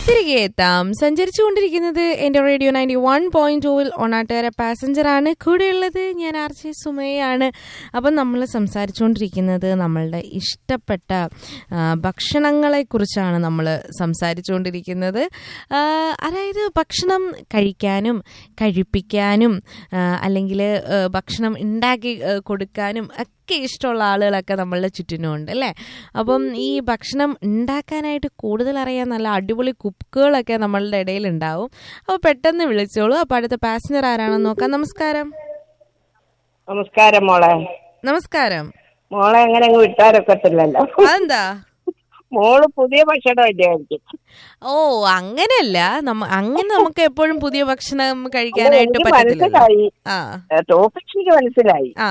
തിരികെ എത്താം സഞ്ചരിച്ചുകൊണ്ടിരിക്കുന്നത് എന്റെ റേഡിയോ നയൻറ്റി വൺ പോയിന്റ് ടൂവിൽ ഒണാട്ടുകാര പാസഞ്ചറാണ് കൂടെയുള്ളത് ഞാൻ ആർ ജെ സുമയാണ് അപ്പം നമ്മൾ സംസാരിച്ചുകൊണ്ടിരിക്കുന്നത് നമ്മളുടെ ഇഷ്ടപ്പെട്ട ആ, ഭക്ഷണങ്ങളെക്കുറിച്ചാണ് നമ്മൾ സംസാരിച്ചുകൊണ്ടിരിക്കുന്നത് ആ, അതായത് ഭക്ഷണം കഴിക്കാനും കഴിപ്പിക്കാനും അല്ലെങ്കിൽ ഭക്ഷണം ഉണ്ടാക്കി ആ, കൊടുക്കാനും ഒക്കെ ഇഷ്ടമുള്ള ആളുകളൊക്കെ നമ്മളുടെ ചുറ്റിനുമുണ്ട് അല്ലേ അപ്പം ഈ ഭക്ഷണം ഉണ്ടാക്കാനായിട്ട് കൂടുതൽ അറിയാൻ നല്ല അടിപൊളി കുക്കുകളൊക്കെ നമ്മളുടെ ഇടയിൽ ഉണ്ടാവും അപ്പോൾ പെട്ടെന്ന് വിളിച്ചോളൂ അപ്പോൾ അടുത്ത പാസഞ്ചർ ആരാണെന്ന് നോക്കാം നമസ്കാരം നമസ്കാരം മോളെ നമസ്കാരം മോളെ അങ്ങനെ അങ്ങ് വിട്ടാരൊക്കത്തില്ലല്ലോ അതെന്താ മോള് പുതിയ ഭക്ഷണമല്ലേ കഴിക്കും ഓ അങ്ങനെയല്ല നമ്മ അങ്ങനെ നമുക്ക് എപ്പോഴും പുതിയ ഭക്ഷണം കഴിക്കാനായിട്ട് എനിക്ക് പറ്റത്തില്ലല്ലോ മനസ്സിലായി ആ ടോപ്പിക് എനിക്ക് മനസ്സിലായി ആ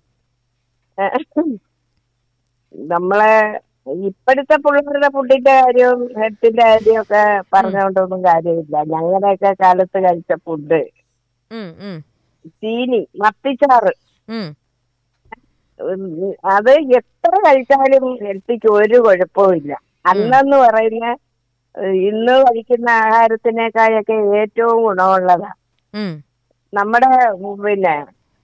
നമ്മളെ ഇപ്പോഴത്തെ പിള്ളേരുടെ ഫുഡിന്റെ കാര്യവും ഹെൽത്തിന്റെ കാര്യവും ഒക്കെ പറഞ്ഞുകൊണ്ടൊന്നും കാര്യമില്ല ഞങ്ങളുടെയൊക്കെ കാലത്ത് കഴിച്ച ഫുഡ് ഉം, ഉം, ചീനി മത്തിച്ചാറ് ഉം, ഉം, അത് എത്ര കഴിച്ചാലും ഹെൽത്തിക്ക് ഒരു കുഴപ്പവും ഇല്ല അന്നെന്ന് പറയുന്ന ഏഹ്, ഇന്ന് കഴിക്കുന്ന ആഹാരത്തിനേക്കാളൊക്കെ ഏറ്റവും ഗുണമുള്ളതാ ഉം, നമ്മുടെ ഉം, പിന്നെ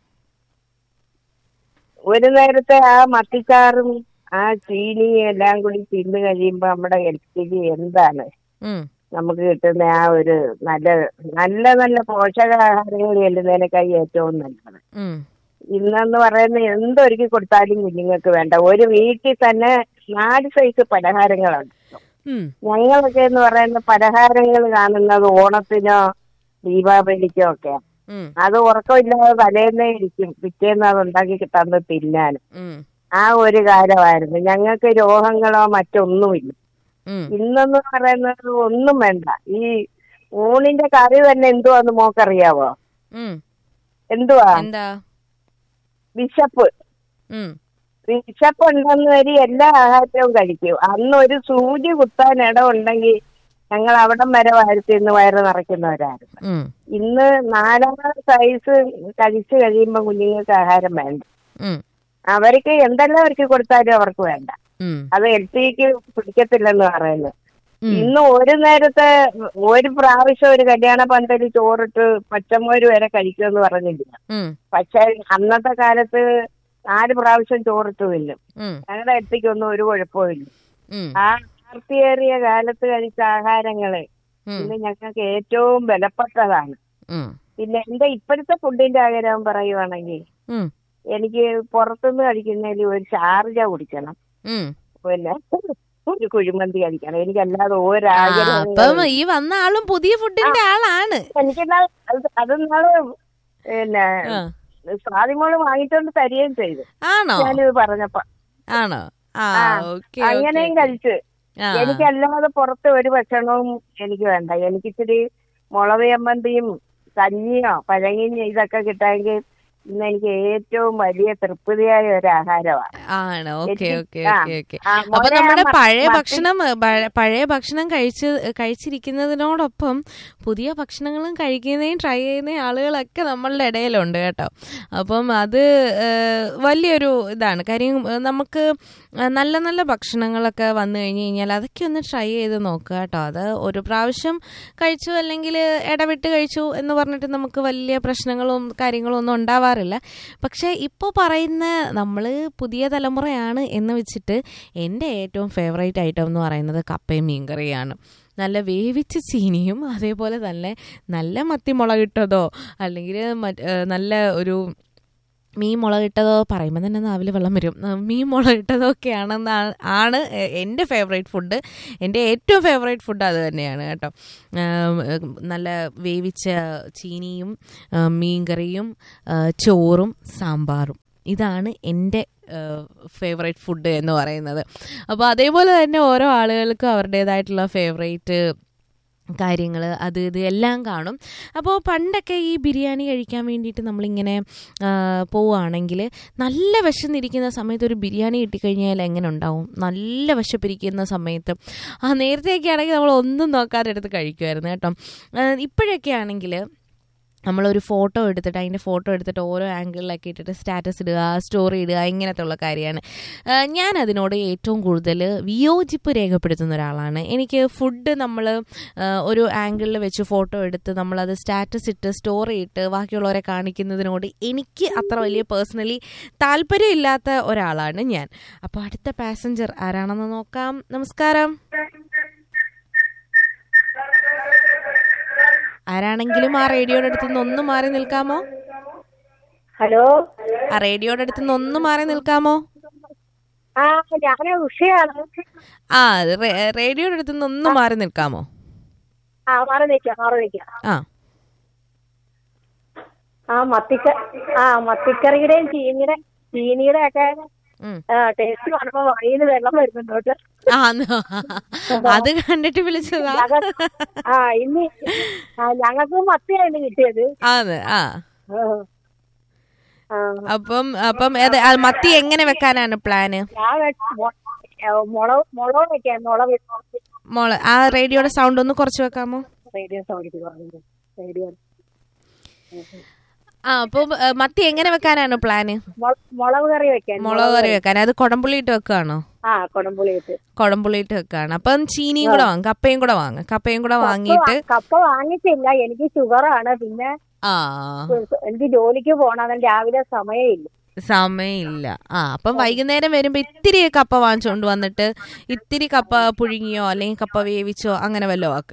ഒരു നേരത്തെ ആ മത്തിച്ചാറും ആ ചീനിയും എല്ലാം കൂടി തിന്നു കഴിയുമ്പോ നമ്മുടെ ഹെൽത്തിക്ക് എന്താണ് ഉം, നമുക്ക് കിട്ടുന്ന ആ ഒരു നല്ല നല്ല നല്ല പോഷകാഹാരങ്ങൾ ചെല്ലുന്നതിനേക്കായി ഏറ്റവും നല്ലത് ഉം, ഇന്നെന്ന് പറയുന്ന എന്തൊരുക്കി കൊടുത്താലും കുഞ്ഞുങ്ങൾക്ക് വേണ്ട ഒരു വീട്ടിൽ തന്നെ നാല് സൈസ് പലഹാരങ്ങളുണ്ട് ഉം, ഞങ്ങളൊക്കെ എന്ന് പറയുന്ന പലഹാരങ്ങൾ കാണുന്നത് ഓണത്തിനോ ദീപാവലിക്കോ ഒക്കെ ഉം, അത് ഉറക്കമില്ലാതെ തലേന്നേ ഇരിക്കും പിറ്റേന്ന് അത് ഉണ്ടാക്കി തന്ന് തിന്നാനും ഉം, ആ ഒരു കാലമായിരുന്നു ഞങ്ങൾക്ക് രോഗങ്ങളോ മറ്റൊന്നുമില്ല ഉം. ഇന്നെന്ന് പറയുന്നത് ഒന്നും വേണ്ട ഈ ഊണിന്റെ കറി തന്നെ എന്തുവാന്ന് മോക്കറിയാവോ ഉം. എന്തുവാ എന്താ ബിഷപ്പ് ഉം, വിശപ്പ് ഉണ്ടെന്ന് വരി എല്ലാ ആഹാരവും കഴിക്കും അന്ന് ഒരു സൂചി കുത്താൻ ഇടമുണ്ടെങ്കിൽ ഞങ്ങൾ അവിടം വരെ വാരത്തി ഇന്ന് വയറ് നിറയ്ക്കുന്നവരായിരുന്നു ഉം, ഇന്ന് നാലാമത് സൈസ് കഴിച്ചു കഴിയുമ്പോൾ കുഞ്ഞുങ്ങൾക്ക് ആഹാരം വേണ്ട ഉം, അവർക്ക് എന്തെല്ലാം അവർക്ക് കൊടുത്താലും അവർക്ക് വേണ്ട ഉം, അത് എൽപിക്ക് പിടിക്കത്തില്ലെന്ന് പറയുന്നത് ഉം. ഇന്ന് ഒരു നേരത്തെ ഒരു പ്രാവശ്യം ഒരു കല്യാണ പന്തലിൽ ചോറിട്ട് പച്ചമോര് വരെ കഴിക്കുമെന്ന് പറഞ്ഞില്ല ഉം, പക്ഷെ അന്നത്തെ കാലത്ത് നാല് പ്രാവശ്യം ചോറിട്ട് തിന്നും ഉം, ഞങ്ങളുടെ എത്തിക്കൊന്നും ഒരു കുഴപ്പമില്ല ഉം, ആ ആർത്തിയേറിയ കാലത്ത് കഴിച്ച ആഹാരങ്ങള് ഉം, ഇന്ന് ഞങ്ങൾക്ക് ഏറ്റവും വിലപ്പെട്ടതാണ് ഉം, പിന്നെ എന്റെ ഇപ്പോഴത്തെ ഫുഡിന്റെ ആഗ്രഹം പറയുവാണെങ്കിൽ ഉം, എനിക്ക് പുറത്തുനിന്ന് കഴിക്കുന്നതിൽ ഒരു ഷാർജ കുടിക്കണം ഉം. പിന്നെ ഒരു കുഴിമന്തി കഴിക്കണം എനിക്കല്ലാതെ ആ, അപ്പം ഒരാഗ്രഹം ഈ വന്ന ആളും പുതിയ ഫുഡിന്റെ ആളാണ് എനിക്ക് അതൊന്നാള് പിന്നെ ആ. സ്വാതിമോള് വാങ്ങിച്ചോണ്ട് തരികയും ചെയ്തു ആണോ ഞാനിത് പറഞ്ഞപ്പോ ആണോ ആ ആ, ഓക്കെ അങ്ങനെയും കഴിച്ച് എനിക്കല്ലാതെ പുറത്ത് ഒരു ഭക്ഷണവും എനിക്ക് വേണ്ട എനിക്കിച്ചിരി മുളക് ചമ്മന്തിയും കഞ്ഞിയോ പഴങ്ങിഞ്ഞോ ഇതൊക്കെ കിട്ടാമെങ്കിൽ ഇന്ന് എനിക്ക് ഏറ്റവും വലിയ തൃപ്തിയായ ഒരു ആഹാരമാണ് ആണ് ഓക്കെ എനിക്ക് ഓക്കെ ആ, ഓക്കെ ഓക്കെ ആ, അപ്പൊ മോനെ നമ്മുടെ ആ മ- പഴയ മത്തി- ഭക്ഷണം പഴ- പഴയ ഭക്ഷണം കഴിച്ച് കഴിച്ചിരിക്കുന്നതിനോടൊപ്പം പുതിയ ഭക്ഷണങ്ങളും കഴിക്കുന്നതും ട്രൈ ചെയ്യുന്ന ആളുകളൊക്കെ നമ്മളുടെ ഇടയിലുണ്ട് കേട്ടോ അപ്പം അത് ഏഹ്, വലിയൊരു ഇതാണ് കാര്യം ഏഹ്, നമുക്ക് നല്ല നല്ല ഭക്ഷണങ്ങളൊക്കെ വന്നു കഴിഞ്ഞ് കഴിഞ്ഞാൽ അതൊക്കെ ഒന്ന് ട്രൈ ചെയ്ത് നോക്കുക കേട്ടോ അത് ഒരു പ്രാവശ്യം കഴിച്ചു അല്ലെങ്കിൽ ഇടവിട്ട് കഴിച്ചു എന്ന് പറഞ്ഞിട്ട് നമുക്ക് വലിയ പ്രശ്നങ്ങളും കാര്യങ്ങളും ഒന്നും ഉണ്ടാവാറില്ല പക്ഷേ ഇപ്പോൾ പറയുന്ന നമ്മൾ പുതിയ തലമുറയാണ് എന്ന് വെച്ചിട്ട് എൻ്റെ ഏറ്റവും ഫേവറേറ്റ് ഐറ്റം എന്ന് പറയുന്നത് കപ്പയും മീൻകറിയാണ് നല്ല വേവിച്ച ചീനിയും അതേപോലെ തന്നെ നല്ല മത്തി മുളകിട്ടതോ അല്ലെങ്കിൽ മറ്റ് ഏഹ് നല്ല ഒരു മീൻ മുളകിട്ടതോ പറയുമ്പോൾ തന്നെ നാവിൽ വെള്ളം വരും ആ, മീൻ മുളകിട്ടതോ ഒക്കെയാണെന്നാണ് ആണ് എ- എൻ്റെ ഫേവറേറ്റ് ഫുഡ് എൻ്റെ ഏറ്റവും ഫേവറേറ്റ് ഫുഡ് അത് തന്നെയാണ് കേട്ടോ ആം, ഏഹ്, നല്ല വേവിച്ച ചീനിയും ആ, മീൻകറിയും ആ, ചോറും സാമ്പാറും ഇതാണ് എൻ്റെ ഫേവറേറ്റ് ഫുഡ് എന്ന് പറയുന്നത് അപ്പോൾ അതേപോലെ തന്നെ ഓരോ ആളുകൾക്കും അവരുടേതായിട്ടുള്ള ഫേവറേറ്റ് കാര്യങ്ങൾ അത് ഇത് എല്ലാം കാണും അപ്പോൾ പണ്ടൊക്കെ ഈ ബിരിയാണി കഴിക്കാൻ വേണ്ടിയിട്ട് നമ്മളിങ്ങനെ ആ, പോവുകയാണെങ്കിൽ നല്ല വിശന്നിരിക്കുന്ന സമയത്ത് ഒരു ബിരിയാണി കിട്ടിക്കഴിഞ്ഞാൽ എങ്ങനെ ഉണ്ടാവും നല്ല വിശപ്പിരിക്കുന്ന സമയത്ത് ആ നേരത്തെയൊക്കെ ആണെങ്കിൽ നമ്മൾ ഒന്നും നോക്കാതെ എടുത്ത് കഴിക്കുമായിരുന്നു കേട്ടോ ആ, ഇപ്പോഴൊക്കെ ആണെങ്കിൽ നമ്മളൊരു ഫോട്ടോ എടുത്തിട്ട് അതിൻ്റെ ഫോട്ടോ എടുത്തിട്ട് ഓരോ ആംഗിളിലൊക്കെ ഇട്ടിട്ട് സ്റ്റാറ്റസ് ഇടുക സ്റ്റോറി ഇടുക ഇങ്ങനത്തെ ഉള്ള കാര്യമാണ് ആ, ഞാൻ അതിനോട് ഏറ്റവും കൂടുതൽ വിയോജിപ്പ് രേഖപ്പെടുത്തുന്ന ഒരാളാണ് എനിക്ക് ഫുഡ് നമ്മൾ ഒരു ആംഗിളിൽ വെച്ച് ഫോട്ടോ എടുത്ത് നമ്മളത് സ്റ്റാറ്റസ് ഇട്ട് സ്റ്റോറി ഇട്ട് ബാക്കിയുള്ളവരെ കാണിക്കുന്നതിനോട് എനിക്ക് അത്ര വലിയ പേഴ്സണലി താല്പര്യമില്ലാത്ത ഒരാളാണ് ഞാൻ അപ്പോൾ അടുത്ത പാസഞ്ചർ ആരാണെന്ന് നോക്കാം നമസ്കാരം ആരാണെങ്കിലും ആ റേഡിയോയുടെ അടുത്ത് നിന്ന് ഒന്ന് മാറി നിൽക്കാമോ ഹലോ ആ റേഡിയോയുടെ അടുത്ത് നിന്ന് ഒന്ന് മാറി നിൽക്കാമോ ആ ഞാൻ ഉഷയാണ് ആ റേ- റേഡിയോയുടെ അടുത്ത് നിന്ന് ഒന്ന് മാറി നിൽക്കാമോ ആ മാറി നിൽക്കാം മാറി നിൽക്കാം ആ ആ മത്തിക്ക ആ മത്തിക്കറിയുടെയും ചീനിയുടെ ചീനിയുടെ ഒക്കെ ഉം. ടേസ്റ്റ് കാണുമ്പോ വഴിയിൽ വെള്ളം വരുന്നുണ്ടോട്ട് ആ ന- അത് കണ്ടിട്ട് വിളിച്ചതാ ആ ഇനി ആ, ഞങ്ങൾക്ക് മത്തിയാണ് കിട്ടിയത് ആണ് ആ ആ. ആ, അപ്പം അപ്പം ഏത് ആ, മത്തി എങ്ങനെ വെക്കാനാണ് പ്ലാന് ഞാൻ വെ- മൊ- ഏ, മുളക് മുളക് വെക്കാൻ മുളക് മോള് ആ റേഡിയോയുടെ സൗണ്ട് ഒന്ന് കുറച്ച് വെക്കാമോ റേഡിയോ സൗണ്ട് പറഞ്ഞു റേഡിയോ ആ അപ്പം ഏ, മത്തി എങ്ങനെ വെക്കാനാണ് പ്ലാന് മൊ- മുളക് കറി വെക്കാൻ മുളക് കറി വെക്കാൻ അത് കൊടംപുള്ളി ഇട്ട് വെക്കുകയാണോ ആ കൊടംപുളി ഇട്ട് കൊടംപുള്ളി ഇട്ട് വെക്കുകയാണ് അപ്പം ചീനിയും കൂടെ വാങ്ങും കപ്പയും കൂടെ വാങ്ങും കപ്പയും കൂടെ വാങ്ങിയിട്ട് കപ്പ വാങ്ങിച്ചില്ല എനിക്ക് ഷുഗറാണ് പിന്നെ ആ എനിക്ക് ജോലിക്ക് പോകണം അതുകൊണ്ട് രാവിലെ സമയമില്ല സമയമില്ല ആ അപ്പം വൈകുന്നേരം വരുമ്പോ ഇത്തിരി കപ്പ വാങ്ങിച്ചോണ്ട് വന്നിട്ട് ഇത്തിരി കപ്പ പുഴുങ്ങിയോ അല്ലെങ്കിൽ കപ്പ വേവിച്ചോ അങ്ങനെ വല്ലോ ആക്ക്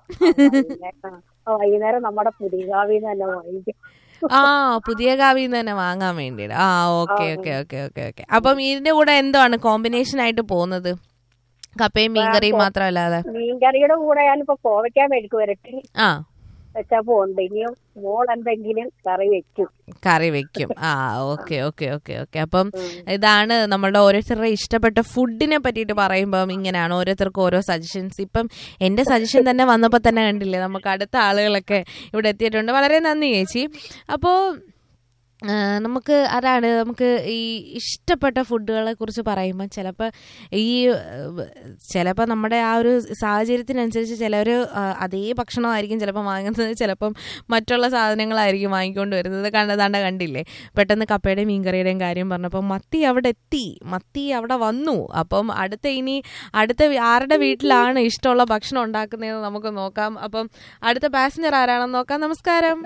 ആ, വൈകുന്നേരം നമ്മുടെ പുതിയകാവിന്ന് തന്നെ വാങ്ങിക്കും ആ പുതിയ കാവിൽ നിന്ന് തന്നെ വാങ്ങാൻ വേണ്ടിയിട്ട് ആ okay okay okay okay okay അപ്പം ഇതിന്റെ കൂടെ എന്താണ് കോമ്പിനേഷൻ ആയിട്ട് പോകുന്നത് കപ്പയും മീൻകറിയും മാത്രമല്ലാതെ മീൻകറിയുടെ കൂടെ ഞാനിപ്പോ കോവയ്ക്കാൻ മെഴുക്ക് വരട്ടി ആ വെച്ചാ പോകുന്നുണ്ട് ഇനിയും മോൾ എന്തെങ്കിലും കറി വെക്കും കറി വെക്കും ആ ഓക്കെ ഓക്കെ ഓക്കെ ഓക്കെ അപ്പം ഇതാണ് നമ്മളുടെ ഓരോരുത്തരുടെ ഇഷ്ടപ്പെട്ട ഫുഡിനെ പറ്റിയിട്ട് പറയുമ്പം ഇങ്ങനെയാണ് ഓരോരുത്തർക്കും ഓരോ സജഷൻസ് ഇപ്പം എൻ്റെ സജഷൻ തന്നെ വന്നപ്പോൾ തന്നെ കണ്ടില്ലേ നമുക്ക് അടുത്ത ആളുകളൊക്കെ ഇവിടെ എത്തിയിട്ടുണ്ട് വളരെ നന്ദി ചേച്ചി അപ്പോൾ നമുക്ക് അതാണ് നമുക്ക് ഈ ഇഷ്ടപ്പെട്ട ഫുഡുകളെ കുറിച്ച് പറയുമ്പോൾ ചിലപ്പോൾ ഈ ചിലപ്പോൾ നമ്മുടെ ആ ഒരു സാഹചര്യത്തിനനുസരിച്ച് ചിലർ അതേ ഭക്ഷണമായിരിക്കും ചിലപ്പോൾ വാങ്ങുന്നത് ചിലപ്പം മറ്റുള്ള സാധനങ്ങളായിരിക്കും വാങ്ങിക്കൊണ്ട് വരുന്നത് കണ്ടതാണ്ട കണ്ടില്ലേ പെട്ടെന്ന് കപ്പയുടെയും മീൻകറിയുടെയും കാര്യം പറഞ്ഞപ്പോൾ മത്തി അവിടെ എത്തി മത്തി അവിടെ വന്നു അപ്പം അടുത്ത ഇനി അടുത്ത വി- ആരുടെ വീട്ടിലാണ് ഇഷ്ടമുള്ള ഭക്ഷണം ഉണ്ടാക്കുന്നതെന്ന് നമുക്ക് നോക്കാം അപ്പം അടുത്ത പാസഞ്ചർ ആരാണെന്ന് നോക്കാം നമസ്കാരം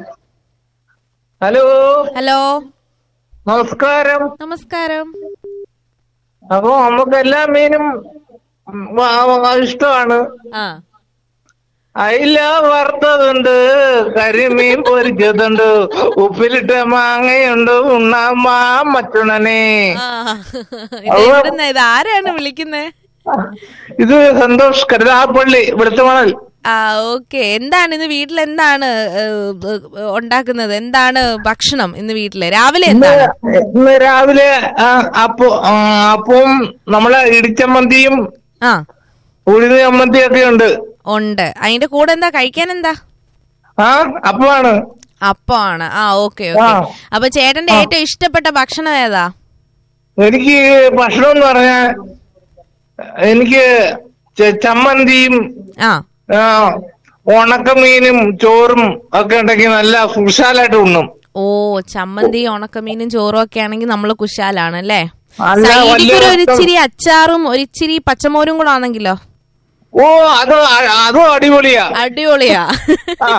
ഹലോ ഹലോ നമസ്കാരം നമസ്കാരം അപ്പൊ നമുക്ക് എല്ലാ മീനും ഉം, വ- വ- ഇഷ്ടമാണ് ആ അയില വറുത്തതുണ്ട് കരിമീൻ പൊരിച്ചതുണ്ട് ഉപ്പിലിട്ട മാങ്ങയുണ്ട് ഉണ്ണാമാ മറ്റുണനെ ആ ഇത് എവിടുന്ന ഇത് ആരാണ് വിളിക്കുന്നേ ഇത് സന്തോഷ് കരുതാപ്പള്ളി വെളുത്തുമണൽ ആ ഓക്കെ എന്താണ് ഇന്ന് വീട്ടിൽ എന്താണ് ഏഹ്, ഏഹ്, ഉണ്ടാക്കുന്നത് എന്താണ് ഭക്ഷണം ഇന്ന് വീട്ടില് രാവിലെ എന്താണ് ഇന്ന് രാവിലെ ആ, അപ്പോ ആ, അപ്പവും നമ്മളെ ഇടിച്ചമ്മന്തിയും ആ ഉഴുത് ചമ്മന്തിയും ഒക്കെ ഉണ്ട് ഉണ്ട് അതിന്റെ കൂടെ എന്താ കഴിക്കാൻ എന്താ ആ അപ്പമാണ് അപ്പമാണ് ആ ഓക്കെ ഓക്കെ ആ. അപ്പൊ ചേട്ടന്റെ ഏറ്റവും ഇഷ്ടപ്പെട്ട ഭക്ഷണം ഏതാ എനിക്ക് ഭക്ഷണം എന്ന് പറഞ്ഞാൽ എനിക്ക് ച- ചമ്മന്തിയും ആ ആ, ഉണക്കമീനും ചോറും ഒക്കെ ഉണ്ടെങ്കിൽ നല്ല കുശാലായിട്ട് ഉണ്ണും ഓ ചമ്മന്തി ഉണക്കമീനും ചോറും ഒക്കെ ആണെങ്കിൽ നമ്മള് കുശാലാണ് അല്ലേ അല്ല, സൈഡിക്ക് വലിയ ഒരു രസം. ഇച്ചിരി അച്ചാറും ഒരിച്ചിരി പച്ചമോരും കൂടെ ആണെങ്കിലോ ഓ അത് അ- അതും അടിപൊളിയാ അടിപൊളിയാ ആ.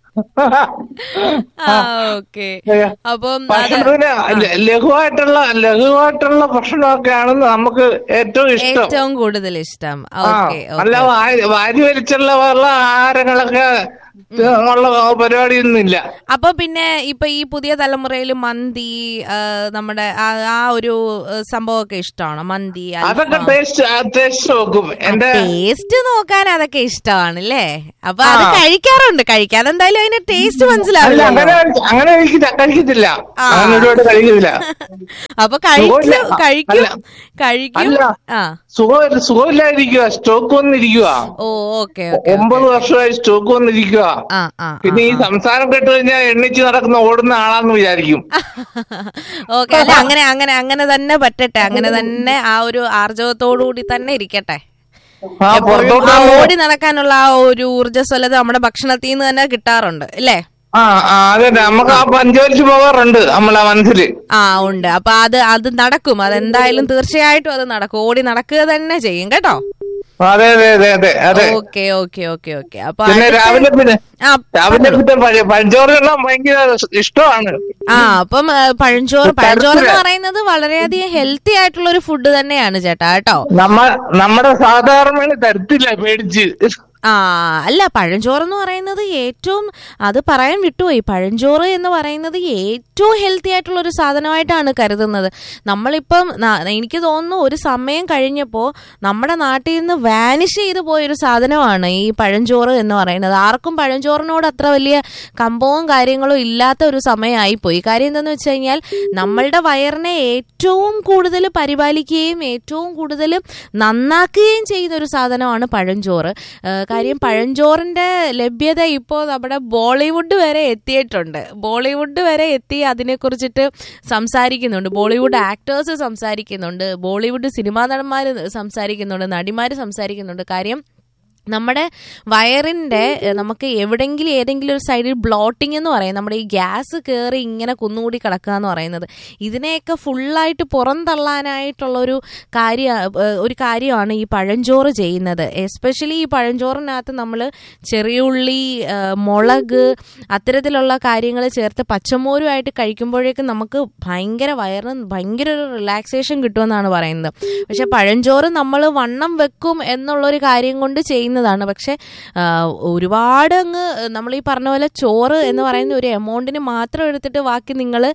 ആ ഓക്കെ അപ്പം അത് ഭക്ഷണത്തിന് ല- ലഘുവായിട്ടുള്ള ലഘുവായിട്ടുള്ള ഭക്ഷണമൊക്കെയാണ് നമുക്ക് ഏറ്റവും ഇഷ്ടം ഏറ്റവും കൂടുതൽ ഇഷ്ടം ആ ഓക്കെ അല്ല വാരി വാരി വലിച്ചുള്ള ഉള്ള ആഹാരങ്ങളൊക്കെ ഉള്ള പരിപാടിയൊന്നും ഇല്ല അപ്പൊ പിന്നെ ഇപ്പൊ ഈ പുതിയ തലമുറയിൽ മന്തി ആ, നമ്മുടെ ആ- ആ ഒരു ആ, സംഭവമൊക്കെ ഇഷ്ടമാണോ മന്തി അതൊക്കെ ടേസ്റ്റ് ടേസ്റ്റ് നോക്കും എന്റെ ടേസ്റ്റ് നോക്കാൻ അതൊക്കെ ഇഷ്ടമാണ് അല്ലേ അപ്പൊ അത് കഴിക്കാറുണ്ട് കഴിക്കാതെ എന്തായാലും അതിന്റെ ടേസ്റ്റ് അല്ല മനസ്സിലാവില്ല അങ്ങനെ അങ്ങനെ എനിക്ക് കഴിക്കത്തില്ല അങ്ങനെ ഒരുപാട് കഴിക്കത്തില്ല അപ്പൊ കഴിക്കും സുഖമില്ല. കഴിക്കും അല്ല. കഴിക്കും അല്ല. ആ സുഖം സുഖമില്ലാതിരിക്കുക സ്റ്റോക്ക് വന്നിരിക്കുക ഓ ഓക്കെ ഓക്കെ ഒമ്പത് വർഷമായി സ്റ്റോക്ക് വന്നിരിക്കുക ആ ആ പിന്നെ ഈ സംസാരം കേട്ട് കഴിഞ്ഞാൽ എണ്ണിച്ച് നടക്കുന്ന ഓടുന്ന ആളാന്ന് വിചാരിക്കും ഓക്കെ അല്ല അങ്ങനെ അങ്ങനെ അങ്ങനെ തന്നെ പറ്റട്ടെ അങ്ങനെ തന്നെ ആ ഒരു ആർജവത്തോടുകൂടി തന്നെ ഇരിക്കട്ടെ ആ എപ്പോഴും പുറത്തോട്ട് ആ ഓടി നടക്കാനുള്ള ആ ഒരു ഊർജ്ജസ്വലത നമ്മുടെ ഭക്ഷണത്തിൽ നിന്ന് തന്നെ കിട്ടാറുണ്ട് അല്ലേ ആ ആ അതെ നമുക്ക് ആ പഞ്ചവലിച്ച് പോകാറുണ്ട് നമ്മളെ മനസ്സില് ആ ഉണ്ട് അപ്പൊ അത് അത് നടക്കും അതെന്തായാലും തീർച്ചയായിട്ടും അത് നടക്കും ഓടി നടക്കുക തന്നെ ചെയ്യും കേട്ടോ അതെ അതെ അതെ അതെ അതെ ഓക്കെ ഓക്കെ ഓക്കെ ഓക്കെ അപ്പൊ പിന്നെ അടുത്ത- രാവിലെ പിന്നെ ആ രാവിലെ പിന്നെ പഴ- പഴഞ്ചോറെല്ലാം ഭയങ്കര ഇഷ്ടമാണ് ആ അപ്പം ആ, പഴഞ്ചോറ് പഴഞ്ചോറ് എന്ന് പറയുന്നത് വളരെയധികം ഹെൽത്തി ആയിട്ടുള്ള ഒരു ഫുഡ് തന്നെയാണ് ചേട്ടാ കേട്ടോ നമ്മ നമ്മുടെ സാധാരണ തരത്തില്ല പേടിച്ച് ആ അല്ല പഴഞ്ചോറ് എന്ന് പറയുന്നത് ഏറ്റവും അത് പറയാൻ വിട്ടുപോയി പഴഞ്ചോറ് എന്ന് പറയുന്നത് ഏറ്റവും ഹെൽത്തി ആയിട്ടുള്ള ഒരു സാധനമായിട്ടാണ് കരുതുന്നത് നമ്മളിപ്പം ന- എനിക്ക് തോന്നുന്നു ഒരു സമയം കഴിഞ്ഞപ്പോൾ നമ്മുടെ നാട്ടിൽ നിന്ന് വാനിഷ് ചെയ്ത് പോയൊരു സാധനമാണ് ഈ പഴഞ്ചോറ് എന്ന് പറയുന്നത് ആർക്കും പഴഞ്ചോറിനോട് അത്ര വലിയ കമ്പവും കാര്യങ്ങളും ഇല്ലാത്ത ഒരു സമയമായി പോയി കാര്യം എന്താണെന്ന് വെച്ച് കഴിഞ്ഞാൽ നമ്മളുടെ വയറിനെ ഏറ്റവും കൂടുതൽ പരിപാലിക്കുകയും ഏറ്റവും കൂടുതൽ നന്നാക്കുകയും ചെയ്യുന്ന ഒരു സാധനമാണ് പഴഞ്ചോറ് ഏഹ് കാര്യം പഴഞ്ചോറിന്റെ ലഭ്യത ഇപ്പോൾ നമ്മുടെ ബോളിവുഡ് വരെ എത്തിയിട്ടുണ്ട് ബോളിവുഡ് വരെ എത്തി അതിനെക്കുറിച്ചിട്ട് സംസാരിക്കുന്നുണ്ട് ബോളിവുഡ് ആക്ടേഴ്സ് സംസാരിക്കുന്നുണ്ട് ബോളിവുഡ് സിനിമാ നടന്മാർ സംസാരിക്കുന്നുണ്ട് നടിമാർ സംസാരിക്കുന്നുണ്ട് കാര്യം നമ്മുടെ വയറിൻ്റെ എഹ്, നമുക്ക് എവിടെങ്കിലും ഏതെങ്കിലും ഒരു സൈഡിൽ ബ്ലോട്ടിംഗ് എന്ന് പറയും നമ്മുടെ ഈ ഗ്യാസ് കയറി ഇങ്ങനെ കുന്നുകൂടി കിടക്കുക എന്ന് പറയുന്നത് ഇതിനെയൊക്കെ ഫുള്ളായിട്ട് പുറന്തള്ളാനായിട്ടുള്ള ഒരു കാര്യ ഏഹ്, ഒരു കാര്യമാണ് ഈ പഴഞ്ചോറ് ചെയ്യുന്നത് എസ്പെഷ്യലി ഈ പഴഞ്ചോറിനകത്ത് നമ്മൾ ചെറിയുള്ളി ഏഹ്, മുളക് അത്തരത്തിലുള്ള കാര്യങ്ങൾ ചേർത്ത് പച്ചമോരുമായിട്ട് കഴിക്കുമ്പോഴേക്കും നമുക്ക് ഭയങ്കര വയറിന് ഭയങ്കര ഒരു റിലാക്സേഷൻ കിട്ടുമെന്നാണ് പറയുന്നത് പക്ഷെ പഴഞ്ചോറ് നമ്മൾ വണ്ണം വെക്കും എന്നുള്ളൊരു കാര്യം കൊണ്ട് ചെയ്യുന്നതാണ് പക്ഷെ ആ, ഒരുപാട് അങ്ങ് നമ്മൾ ഈ പറഞ്ഞ പോലെ ചോറ് എന്ന് പറയുന്ന ഒരു എമൗണ്ടിന് മാത്രം എടുത്തിട്ട് ബാക്കി നിങ്ങൾ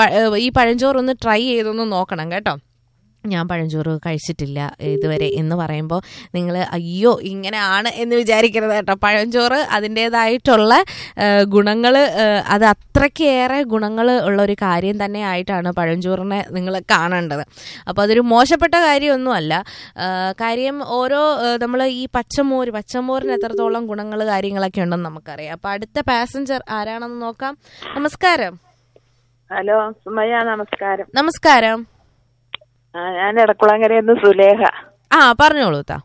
ഈ പഴഞ്ചോറ് ഒന്ന് ട്രൈ ചെയ്തൊന്ന് നോക്കണം കേട്ടോ ഞാൻ പഴഞ്ചോറ് കഴിച്ചിട്ടില്ല ഇതുവരെ എന്ന് പറയുമ്പോൾ നിങ്ങൾ അയ്യോ ഇങ്ങനെയാണ് എന്ന് വിചാരിക്കരുത് കേട്ടോ പഴഞ്ചോറ് അതിൻ്റേതായിട്ടുള്ള ഗുണങ്ങൾ അത് അത്രയ്ക്കേറെ ഗുണങ്ങൾ ഉള്ള ഒരു കാര്യം തന്നെ ആയിട്ടാണ് പഴഞ്ചോറിനെ നിങ്ങൾ കാണേണ്ടത് അപ്പോൾ അതൊരു മോശപ്പെട്ട കാര്യമൊന്നുമല്ല ആ, കാര്യം ഓരോ നമ്മൾ ഈ പച്ചമോര് പച്ചമോരിന് എത്രത്തോളം ഗുണങ്ങൾ കാര്യങ്ങളൊക്കെ ഉണ്ടെന്ന് നമുക്കറിയാം അപ്പോൾ അടുത്ത പാസഞ്ചർ ആരാണെന്ന് നോക്കാം നമസ്കാരം ഹലോ സുമയ്യ നമസ്കാരം നമസ്കാരം ആ, ഞാൻ എടക്കുളങ്ങരയെന്ന് സുലേഖ ആ പറഞ്ഞോളൂ താ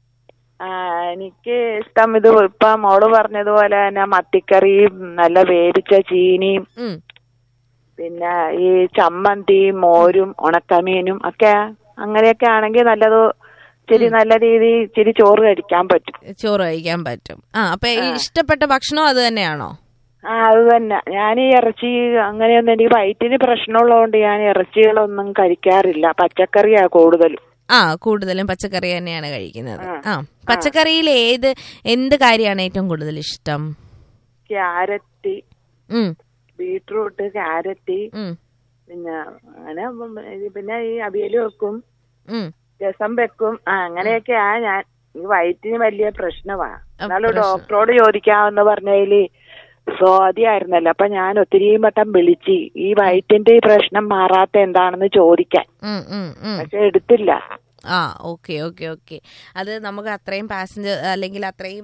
ആ, എനിക്ക് ഇഷ്ടം ഇത് ഇപ്പൊ മോള് പറഞ്ഞതുപോലെ തന്നെ മത്തിക്കറിയും നല്ല വേവിച്ച ചീനിയും ഉം പിന്നെ ഈ ചമ്മന്തിയും മോരും ഉണക്കമീനും ഒക്കെ അങ്ങനെയൊക്കെ ആണെങ്കിൽ നല്ലത് ഇച്ചിരി നല്ല രീതിയിൽ ഇച്ചിരി ചോറ് കഴിക്കാൻ പറ്റും ചോറ് കഴിക്കാൻ പറ്റും ആ അപ്പൊ ഈ ഇഷ്ടപ്പെട്ട ഭക്ഷണം അത് തന്നെയാണോ ആ അത് തന്നെ ഞാൻ ഈ ഇറച്ചി അങ്ങനെയൊന്നും എനിക്ക് വയറ്റിന് പ്രശ്നമുള്ളതുകൊണ്ട് ഞാൻ ഇറച്ചികളൊന്നും കഴിക്കാറില്ല പച്ചക്കറിയാ കൂടുതലും ആ കൂടുതലും പച്ചക്കറി തന്നെയാണ് കഴിക്കുന്നത് ആ. ആ പച്ചക്കറിയിൽ ഏത് എന്ത് കാര്യമാണ് ഏറ്റവും കൂടുതൽ ഇഷ്ടം ക്യാരറ്റ് ഉം ബീട്രൂട്ട് ക്യാരറ്റ് ഉം പിന്നെ അങ്ങനെ ഉം ഇത് പിന്നെ ഈ അവിയൽ വെക്കും ഉം രസം വെക്കും ആ അങ്ങനെയൊക്കെയാ ഞാൻ ഈ വയറ്റിന് വലിയ പ്രശ്നമാ എന്നാലും പ്രശ്നം. ഡോക്ടറോട് ചോദിക്കാമെന്ന് പറഞ്ഞതില് സ്വാതിയായിരുന്നല്ലോ അപ്പൊ ഞാൻ ഒത്തിരിയും വട്ടം വിളിച്ച് ഈ വയറ്റിന്റെ ഈ പ്രശ്നം മാറാത്ത എന്താണെന്ന് ചോദിക്കാൻ ഉം ഉം ഉം പക്ഷെ എടുത്തില്ല ആ ഓക്കെ ഓക്കെ ഓക്കെ അത് നമുക്ക് അത്രയും പാസഞ്ചർ അല്ലെങ്കിൽ അത്രയും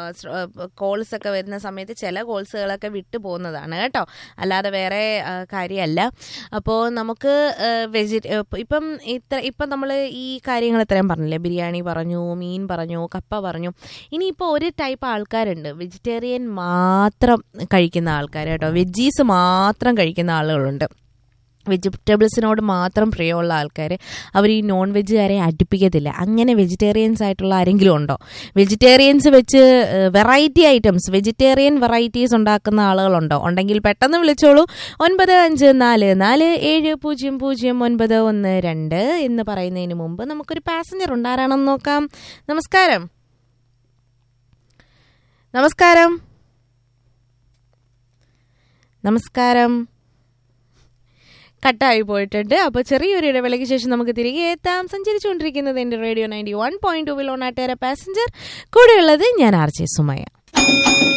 കോൾസ് ഒക്കെ വരുന്ന സമയത്ത് ചില കോൾസുകളൊക്കെ വിട്ടു പോകുന്നതാണ് കേട്ടോ അല്ലാതെ വേറെ ആ, കാര്യമല്ല അപ്പോൾ നമുക്ക് വെജി ഇപ്പം ഇത്ര ഇപ്പം നമ്മൾ ഈ കാര്യങ്ങൾ ഇത്രയും പറഞ്ഞില്ലേ ബിരിയാണി പറഞ്ഞു മീൻ പറഞ്ഞു കപ്പ പറഞ്ഞു ഇനിയിപ്പോൾ ഒരു ടൈപ്പ് ആൾക്കാരുണ്ട് വെജിറ്റേറിയൻ മാത്രം കഴിക്കുന്ന ആൾക്കാർ കേട്ടോ വെജീസ് മാത്രം കഴിക്കുന്ന ആളുകളുണ്ട് വെജിറ്റബിൾസിനോട് മാത്രം പ്രിയമുള്ള ആൾക്കാർ അവർ ഈ നോൺ വെജുകാരെ അടുപ്പിക്കത്തില്ല അങ്ങനെ വെജിറ്റേറിയൻസ് ആയിട്ടുള്ള ആരെങ്കിലും ഉണ്ടോ വെജിറ്റേറിയൻസ് വെച്ച് വെറൈറ്റി ഐറ്റംസ് വെജിറ്റേറിയൻ വെറൈറ്റീസ് ഉണ്ടാക്കുന്ന ആളുകളുണ്ടോ ഉണ്ടെങ്കിൽ പെട്ടെന്ന് വിളിച്ചോളൂ ഒൻപത് അഞ്ച് നാല് നാല് ഏഴ് പൂജ്യം പൂജ്യം ഒൻപത് ഒന്ന് രണ്ട് എന്ന് പറയുന്നതിന് മുമ്പ് നമുക്കൊരു പാസഞ്ചർ ഉണ്ട് ആരാണെന്ന് നോക്കാം നമസ്കാരം നമസ്കാരം നമസ്കാരം കട്ടായി പോയിട്ടുണ്ട് അപ്പോൾ ചെറിയൊരു ഇടവേളയ്ക്ക് ശേഷം നമുക്ക് തിരികെ എത്താം സഞ്ചരിച്ചുകൊണ്ടിരിക്കുന്നത് എൻ്റെ radio ninety one point two will on ആട്ടേറെ പാസഞ്ചർ കൂടെയുള്ളത് ഞാൻ ആർ ജെ സുമയ